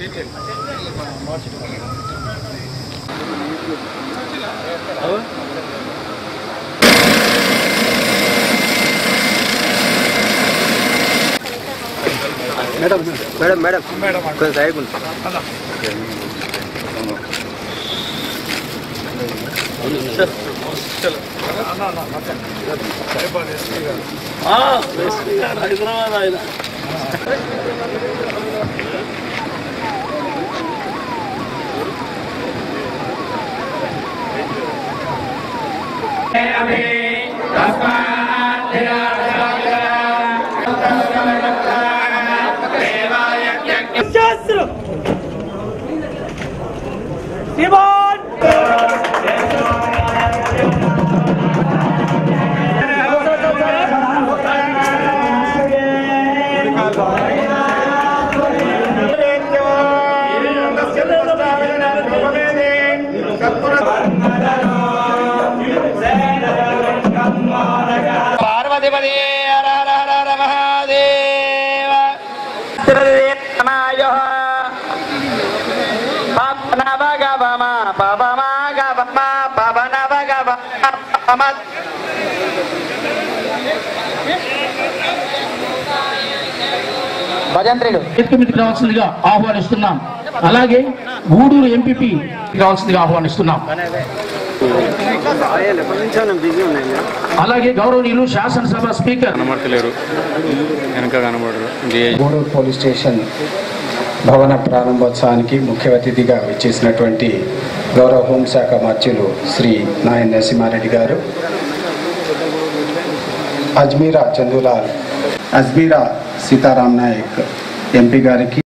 madam madam madam కొంచెం side ఉంది హైదరాబాద్ ఆయన పార్వతిపతి హర హర హర హర మహాదేవ త్రిదేవమాయో పవనవగవమ పవమగవమ పవనవగవ పవమ భజంత్రుడు కమిటీకి రావాల్సిందిగా ఆహ్వానిస్తున్నాం అలాగే గూడూరు ఎంపీపీ రావాల్సిందిగా ఆహ్వానిస్తున్నాం ఎప్పటి నుంచో నేను బిజీ ఉన్నాయి మేడం అలాగే గౌరవనీయులు శాసనసభ స్పీకర్ కనబడతలేరు వెనక కనబడరు డిఐ గూడూరు పోలీస్ స్టేషన్ భవన ప్రారంభోత్సవానికి ముఖ్య అతిథిగా ఇచ్చేసినటువంటి గౌరవ హోంశాఖ మార్చులు శ్రీ నాయన్ నరసింహారెడ్డి గారు అజ్మీరా చందులాల్ అజ్మీరా సీతారాం నాయక్ ఎంపీ గారికి